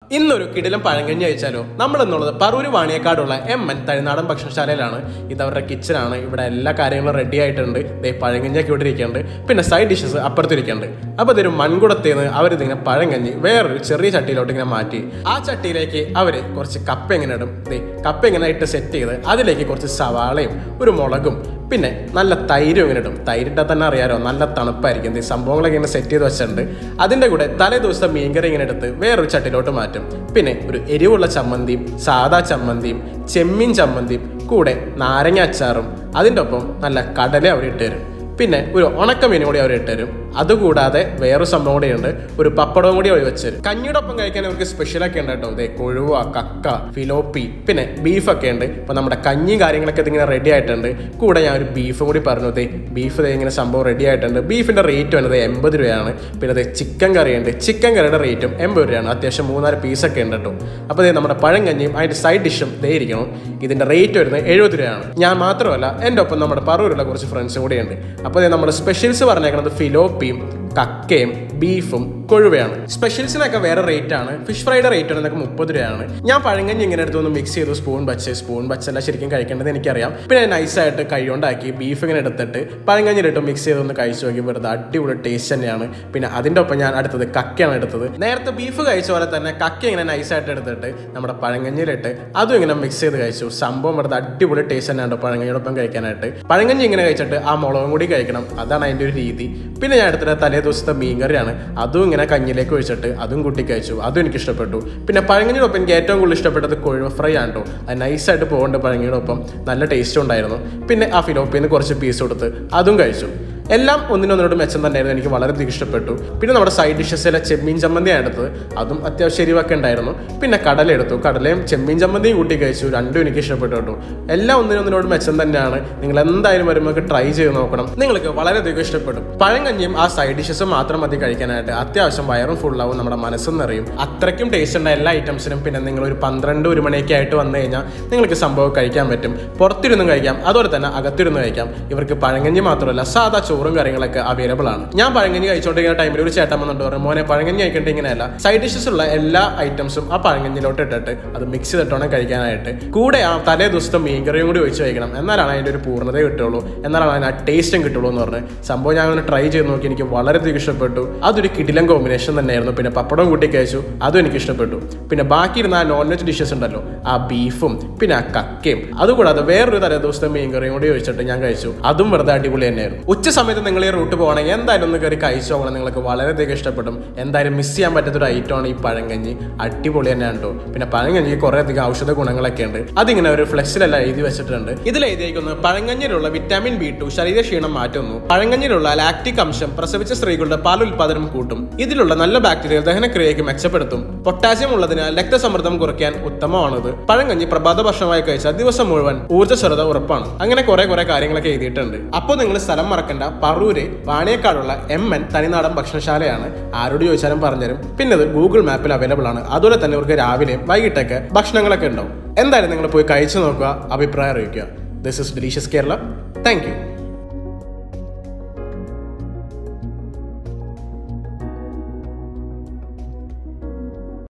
ഇന്നൊരു കിടിലം പഴങ്കഞ്ഞി അയച്ചാലോ നമ്മൾ എന്നുള്ളത് പറൂര് വാണിയക്കാടുള്ള എം എൻ തമിഴ്നാടൻ ഭക്ഷണശാലയിലാണ് ഇത് അവരുടെ കിച്ചണാണ് ഇവിടെ എല്ലാ കാര്യങ്ങളും റെഡി ആയിട്ടുണ്ട് ദേ പഴങ്കഞ്ഞിയൊക്കെ ഇവിടെ ഇരിക്കുന്നുണ്ട് പിന്നെ സൈഡ് ഡിഷസ് അപ്പുറത്തിരിക്കുന്നുണ്ട് അപ്പോൾ ഇതൊരു മൺകുടത്തേന്ന് അവരിതിങ്ങനെ പഴങ്കഞ്ഞി വേറൊരു ചെറിയ ചട്ടിയിലോട്ട് ഇങ്ങനെ മാറ്റി ആ ചട്ടിയിലേക്ക് അവർ കുറച്ച് കപ്പ എങ്ങനെ ഇടും ദേ കപ്പ ഇങ്ങനെ ഇട്ട് സെറ്റ് ചെയ്ത് അതിലേക്ക് കുറച്ച് സവാളയും ഒരു മുളകും പിന്നെ നല്ല തൈരും ഇങ്ങനെ ഇടും തൈരിട്ടാൽ തന്നെ അറിയാലോ നല്ല തണുപ്പായിരിക്കും ഈ സംഭവങ്ങളൊക്കെ ഇങ്ങനെ സെറ്റ് ചെയ്ത് വെച്ചിട്ടുണ്ട് അതിൻ്റെ കൂടെ തലേ ദിവസത്തെ മീൻകറി ഇങ്ങനെ എടുത്ത് വേറൊരു ചട്ടിലോട്ട് മാറ്റും പിന്നെ ഒരു എരിവുള്ള ചമ്മന്തിയും സാദാ ചമ്മന്തിയും ചെമ്മീൻ ചമ്മന്തിയും കൂടെ നാരങ്ങ അച്ചാറും അതിൻ്റെ ഒപ്പം നല്ല കടല അവർ ഇട്ട് തരും പിന്നെ ഒരു ഉണക്കമീനും കൂടി അവർ ഇട്ട് തരും അതുകൂടാതെ വേറൊരു സംഭവം കൂടിയുണ്ട് ഒരു പപ്പടവും കൂടി അവർ വെച്ച് തരും കഞ്ഞിയുടെ ഒപ്പം കഴിക്കാൻ അവർക്ക് സ്പെഷ്യലൊക്കെ ഉണ്ട് കേട്ടോ ദേ കൊഴുവ കക്ക ഫിലോപ്പി പിന്നെ ബീഫൊക്കെ ഉണ്ട് ഇപ്പം നമ്മുടെ കഞ്ഞിയും കാര്യങ്ങളൊക്കെ ഇതിങ്ങനെ റെഡി ആയിട്ടുണ്ട് കൂടെ ഞാൻ ഒരു ബീഫും കൂടി പറഞ്ഞു ദേ ബീഫ് ദേ ഇങ്ങനെ സംഭവം റെഡി ആയിട്ടുണ്ട് ബീഫിൻ്റെ റേറ്റ് വരുന്നത് എൺപത് രൂപയാണ് പിന്നെ ദേ ചിക്കൻ കറി ഉണ്ട് ചിക്കൻ കറിയുടെ റേറ്റും എൺപത് രൂപയാണ് അത്യാവശ്യം മൂന്നാല് പീസൊക്കെ ഉണ്ട് കേട്ടോ അപ്പോൾ ദേ നമ്മുടെ പഴം കഞ്ഞിയും അതിൻ്റെ സൈഡ് ഡിഷും ദേ ഇരിക്കണം ഇതിൻ്റെ റേറ്റ് വരുന്നത് എഴുപത് രൂപയാണ് ഞാൻ മാത്രമല്ല എൻ്റെ ഒപ്പം നമ്മുടെ പറവൂരുള്ള കുറച്ച് ഫ്രണ്ട്സും കൂടിയുണ്ട് അപ്പോൾ ദേ നമ്മുടെ സ്പെഷ്യൽസ് പറഞ്ഞേക്കുന്നത് ഫിലോപ്പിയും കക്കയും ബീഫും കൊഴുവയാണ് സ്പെഷ്യൽസിനൊക്കെ വേറെ റേറ്റ് ആണ് ഫിഷ് ഫ്രൈയുടെ റേറ്റ് വരുന്നതൊക്കെ മുപ്പത് രൂപയാണ് ഞാൻ പഴങ്കഞ്ഞി ഇങ്ങനെ എടുത്തൊന്ന് മിക്സ് ചെയ്തു സ്പൂൺ വച്ച് സ്പൂൺ വച്ചല്ല ശരിക്കും കഴിക്കേണ്ടത് എനിക്കറിയാം പിന്നെ നൈസായിട്ട് കൈകൊണ്ടാക്കി ബീഫ് ഇങ്ങനെ എടുത്തിട്ട് പഴങ്കഞ്ഞിലിട്ട് മിക്സ് ചെയ്തൊന്ന് കഴിച്ചു നോക്കി വെറുതെ അടിപൊളി ടേസ്റ്റ് തന്നെയാണ് പിന്നെ അതിൻ്റെ ഒപ്പം ഞാൻ അടുത്തത് കക്കയാണ് എടുത്തത് നേരത്തെ ബീഫ് കഴിച്ച പോലെ തന്നെ കക്ക ഇങ്ങനെ നൈസായിട്ട് എടുത്തിട്ട് നമ്മുടെ പഴങ്കഞ്ഞിലിട്ട് അതും ഇങ്ങനെ മിക്സ് ചെയ്ത് കഴിച്ചു സംഭവം വെറുതെ അടിപൊളി ടേസ്റ്റ് തന്നെയാണ് പഴങ്കഞ്ഞിയോടൊപ്പം കഴിക്കാനായിട്ട് പഴങ്കഞ്ഞി ഇങ്ങനെ കഴിച്ചിട്ട് ആ മുളകും കൂടി കഴിക്കണം അതാണ് അതിൻ്റെ ഒരു രീതി പിന്നെ ഞാൻ എടുത്തിട്ട് തലേ ദിവസത്തെ മീൻകറിയാണ് അതും ഇങ്ങനെ കഞ്ഞിലേക്ക് ഒഴിച്ചിട്ട് അതും കൂട്ടി കഴിച്ചു അതും എനിക്ക് ഇഷ്ടപ്പെട്ടു പിന്നെ പഴങ്ങനിയോടൊപ്പം എനിക്ക് ഏറ്റവും കൂടുതൽ ഇഷ്ടപ്പെട്ടത് കൊഴുവ ഫ്രൈ ആണ് കേട്ടോ അത് നൈസായിട്ട് പോകേണ്ട പഴങ്ങനിയോടൊപ്പം നല്ല ടേസ്റ്റ് ഉണ്ടായിരുന്നു പിന്നെ ആ ഫിലോപ്പിയിൽ നിന്ന് കുറച്ച് പീസ് കൊടുത്ത് അതും കഴിച്ചു എല്ലാം ഒന്നിനൊന്നിനോട് മെച്ചം തന്നെയായിരുന്നു എനിക്ക് വളരെയധികം ഇഷ്ടപ്പെട്ടു പിന്നെ നമ്മുടെ സൈഡ് ഡിഷസിലെ ചെമ്മീൻ ചമ്മന്തിയാണ് എടുത്തത് അതും അത്യാവശ്യം എരിവൊക്കെ ഉണ്ടായിരുന്നു പിന്നെ കടല എടുത്തു കടലയും ചെമ്മീൻ ചമ്മന്തിയും കൂട്ടി കഴിച്ചു രണ്ടും എനിക്ക് ഇഷ്ടപ്പെട്ടു കേട്ടോ എല്ലാം ഒന്നിനൊന്നിനോട് മെച്ചം തന്നെയാണ് നിങ്ങൾ എന്തായാലും വരുമ്പോൾ ട്രൈ ചെയ്ത് നോക്കണം നിങ്ങൾക്ക് വളരെയധികം ഇഷ്ടപ്പെടും പഴം കഞ്ഞിയും ആ സൈഡ് ഡിഷസും മാത്രം മതി കഴിക്കാനായിട്ട് അത്യാവശ്യം വയറും ഫുള്ളാവും നമ്മുടെ മനസ്സും നിറയും അത്രയ്ക്കും ടേസ്റ്റ് ഉണ്ട് എല്ലാ ഐറ്റംസിനും പിന്നെ നിങ്ങൾ ഒരു പന്ത്രണ്ട് ഒരു മണിയൊക്കെ ആയിട്ട് വന്നു കഴിഞ്ഞാൽ നിങ്ങൾക്ക് സംഭവം കഴിക്കാൻ പറ്റും പുറത്തിരുന്നും കഴിക്കാം അതുപോലെ തന്നെ അകത്തിരുന്ന് കഴിക്കാം ഇവർക്ക് പഴങ്കഞ്ഞി മാത്രമല്ല സാധാ ചോറും കാര്യങ്ങളൊക്കെ അവൈലബിൾ ആണ് ഞാൻ പഴങ്കഞ്ഞി കഴിച്ചുകൊണ്ടിരിക്കുന്ന ടൈമിൽ ഒരു ചേട്ടൻ വന്നിട്ട് പറഞ്ഞു മോനെ പഴങ്കഞ്ഞി കഴിക്കേണ്ട ഇങ്ങനെയല്ല സൈഡ് ഡിഷസ് ഉള്ള എല്ലാ ഐറ്റംസും ആ പഴങ്കഞ്ഞിലോട്ട് ഇട്ടിട്ട് അത് മിക്സ് ചെയ്തിട്ടാണ് കഴിക്കാനായിട്ട് കൂടെ ആ തലേ ദിവസത്തെ മീൻകറിയും കൂടി ഒഴിച്ച് കഴിക്കണം എന്നാലാണ് അതിൻ്റെ ഒരു പൂർണ്ണത കിട്ടുള്ളൂ എന്നാലാണ് അതിന് ആ ടേസ്റ്റും കിട്ടുള്ളൂ എന്ന് പറഞ്ഞ് സംഭവം ഞാൻ ഒന്ന് ട്രൈ ചെയ്ത് നോക്കി എനിക്ക് വളരെയധികം ഇഷ്ടപ്പെട്ടു അതൊരു കിടിലം കോമ്പിനേഷൻ തന്നെയായിരുന്നു പിന്നെ പപ്പടം കൂട്ടി കഴിച്ചു അതും എനിക്ക് ഇഷ്ടപ്പെട്ടു പിന്നെ ബാക്കി ഇരുന്ന ആ നോൺ വെജ് ഡിഷസ് ഉണ്ടല്ലോ ആ ബീഫും പിന്നെ ആ കക്കയും അതുകൂടാതെ വേറൊരു തലേ ദിവസത്തെ മീൻകറിയും കൂടി ഒഴിച്ചിട്ട് ഞാൻ കഴിച്ചു അതും വെറുതെ അടിപൊളി തന്നെയായിരുന്നു ഉച്ച സമയത്ത് നിങ്ങൾ ഈ റൂട്ട് പോകണമെങ്കിൽ എന്തായാലും ഒന്ന് കയറി കഴിച്ചു പോകണം നിങ്ങൾക്ക് വളരെയധികം ഇഷ്ടപ്പെടും എന്തായാലും മിസ് ചെയ്യാൻ പറ്റാത്തൊരു ഐറ്റമാണ് ഈ പഴങ്കഞ്ഞി അടിപൊളി തന്നെയാണ് കേട്ടോ പിന്നെ പഴങ്കഞ്ഞിക്ക് കുറേ അധികം ഔഷധ ഗുണങ്ങളൊക്കെ ഉണ്ട് അതിങ്ങനെ ഒരു ഫ്ലെക്സിലെല്ലാം എഴുതി വെച്ചിട്ടുണ്ട് ഇതിൽ എഴുതിയിരിക്കുന്നത് പഴങ്കഞ്ഞിലുള്ള വിറ്റാമിൻ ബി ടു ശരീരക്ഷീണം മാറ്റുന്നു പഴങ്കഞ്ഞിലുള്ള ലാക്റ്റിക് അംശം പ്രസവിച്ച സ്ത്രീകളുടെ പാൽ ഉൽപാദനം കൂട്ടും ഇതിലുള്ള നല്ല ബാക്ടീരിയ ദഹനക്രിയയ്ക്ക് മെച്ചപ്പെടുത്തും പൊട്ടാസ്യം ഉള്ളതിനാൽ രക്തസമ്മർദ്ദം കുറയ്ക്കാൻ ഉത്തമമാണിത് പഴങ്കഞ്ഞി പ്രഭാത ഭക്ഷണമായി കഴിച്ചാൽ ദിവസം മുഴുവൻ ഊർജ്ജസ്വരത ഉറപ്പാണ് അങ്ങനെ കുറെ കുറെ കാര്യങ്ങളൊക്കെ എഴുതിയിട്ടുണ്ട് അപ്പോൾ നിങ്ങൾ സ്ഥലം മറക്കണ്ട പറൂര് വാണിയക്കാടുള്ള എം എൻ തനിനാടൻ ഭക്ഷണശാലയാണ് ആരോട് ചോദിച്ചാലും പറഞ്ഞുതരും പിന്നെ ഇത് ഗൂഗിൾ മാപ്പിൽ അവൈലബിൾ ആണ് അതുപോലെ തന്നെ ഇവർക്ക് രാവിലെയും വൈകിട്ടൊക്കെ ഭക്ഷണങ്ങളൊക്കെ ഉണ്ടാവും എന്തായാലും നിങ്ങൾ പോയി കഴിച്ചു നോക്കുക അഭിപ്രായം അറിയിക്കുക this is delicious Kerala thank U